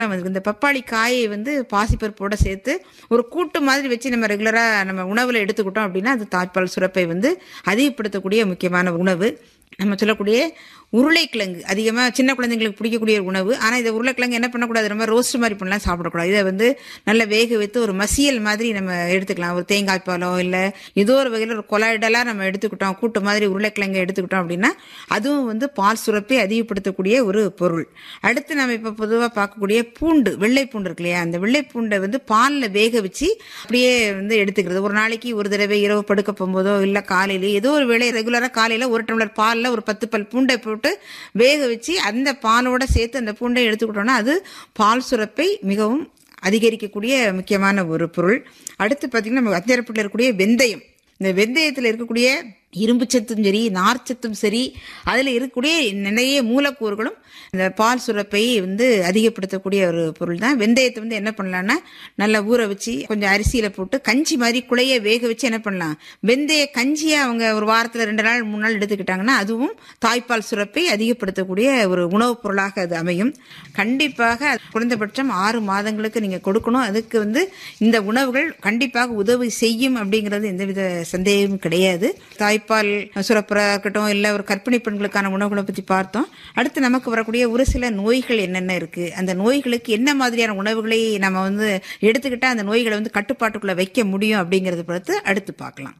நமக்கு இந்த பப்பாளி காயை வந்து பாசிப்பருப்போட சேர்த்து ஒரு கூட்டு மாதிரி வச்சு நம்ம ரெகுலரா நம்ம உணவுல எடுத்துக்கிட்டோம் அப்படின்னா அது தாய்ப்பால் சுரப்பை வந்து அதிகப்படுத்தக்கூடிய முக்கியமான உணவு நம்ம சொல்லக்கூடிய உருளைக்கிழங்கு அதிகமாக சின்ன குழந்தைங்களுக்கு பிடிக்கக்கூடிய ஒரு உணவு ஆனால் இந்த உருளைக்கிழங்கு என்ன பண்ணக்கூடாது ரொம்ப ரோஸ்ட் மாதிரி பண்ணலாம் சாப்பிடக்கூடாது இதை வந்து நல்லா வேக வைத்து ஒரு மசியல் மாதிரி நம்ம எடுத்துக்கலாம் ஒரு தேங்காய் பாலோ இல்லை ஏதோ ஒரு வகையில் ஒரு கொலாய்டலாக நம்ம எடுத்துக்கிட்டோம் கூட்டு மாதிரி உருளைக்கிழங்கு எடுத்துக்கிட்டோம் அப்படின்னா அதுவும் வந்து பால் சுரப்பை அதிகப்படுத்தக்கூடிய ஒரு பொருள் அடுத்து நம்ம இப்போ பொதுவாக பார்க்கக்கூடிய பூண்டு வெள்ளை பூண்டு இருக்கு இல்லையா அந்த வெள்ளை பூண்டை வந்து பாலில் வேக வச்சு அப்படியே வந்து எடுத்துக்கிறது ஒரு நாளைக்கு ஒரு தடவை இரவு படுக்க போகும்போதோ இல்லை காலையில ஏதோ ஒரு வேளை ரெகுலராக காலையில் ஒரு டம்ளர் பாலில் ஒரு பத்து பல் பூண்டை போட்டு வேக வச்சு அந்த பாலோட சேர்த்து அந்த பூண்டை எடுத்துக்கிட்டோம்னா அது பால் சுரப்பை மிகவும் அதிகரிக்கக்கூடிய முக்கியமான ஒரு பொருள் அடுத்து பார்த்தீங்கன்னா நம்ம அத்தியாரப்பட்டில் இருக்கக்கூடிய வெந்தயம் இந்த வெந்தயத்தில் இருக்கக்கூடிய இரும்பு சத்தும் சரி நார்ச்சத்தும் சரி அதில் இருக்கக்கூடிய நிறைய மூலக்கூறுகளும் இந்த பால் சுரப்பை வந்து அதிகப்படுத்தக்கூடிய ஒரு பொருள் தான் வெந்தயத்தை வந்து என்ன பண்ணலாம்னா நல்லா ஊற வச்சு கொஞ்சம் அரிசியில் போட்டு கஞ்சி மாதிரி குழைய வேக வச்சு என்ன பண்ணலாம் வெந்தய கஞ்சியை அவங்க ஒரு வாரத்தில் ரெண்டு நாள் மூணு நாள் எடுத்துக்கிட்டாங்கன்னா அதுவும் தாய்ப்பால் சுரப்பை அதிகப்படுத்தக்கூடிய ஒரு உணவுப் பொருளாக அது அமையும் கண்டிப்பாக குறைந்தபட்சம் ஆறு மாதங்களுக்கு நீங்கள் கொடுக்கணும் அதுக்கு வந்து இந்த உணவுகள் கண்டிப்பாக உதவி செய்யும் அப்படிங்கிறது எந்தவித சந்தேகமும் கிடையாது தாய்ப்பால் சுரப்புறா இருக்கட்டும் இல்லை ஒரு கர்ப்பிணி பெண்களுக்கான உணவுகளை பற்றி பார்த்தோம் அடுத்து நமக்கு வரக்கூடிய ஒரு சில நோய்கள் என்னென்ன இருக்கு அந்த நோய்களுக்கு என்ன மாதிரியான உணவுகளை நம்ம வந்து எடுத்துக்கிட்டா அந்த நோய்களை வந்து கட்டுப்பாட்டுக்குள்ள வைக்க முடியும் அப்படிங்கறத பொறுத்து அடுத்து பார்க்கலாம்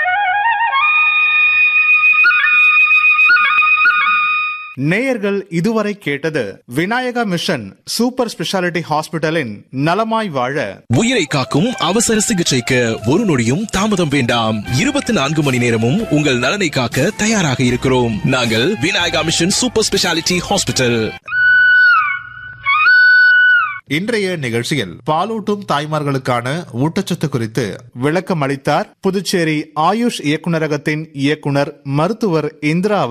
நேயர்கள் இதுவரை கேட்டது விநாயகா மிஷன் சூப்பர் ஸ்பெஷாலிட்டி ஹாஸ்பிட்டலின் நலமாய் வாழ உயிரை காக்கும் அவசர சிகிச்சைக்கு ஒரு நொடியும் தாமதம் வேண்டாம் இருபத்தி நான்கு மணி நேரமும் உங்கள் நலனை காக்க தயாராக இருக்கிறோம் நாங்கள் Vinayaka mission super speciality hospital இன்றைய நிகழ்ச்சியில் பாலூட்டும் தாய்மார்களுக்கான ஊட்டச்சத்து குறித்து விளக்கம் அளித்தார் புதுச்சேரி ஆயுஷ் இயக்குநரகத்தின் இயக்குனர் மருத்துவர் இந்திரா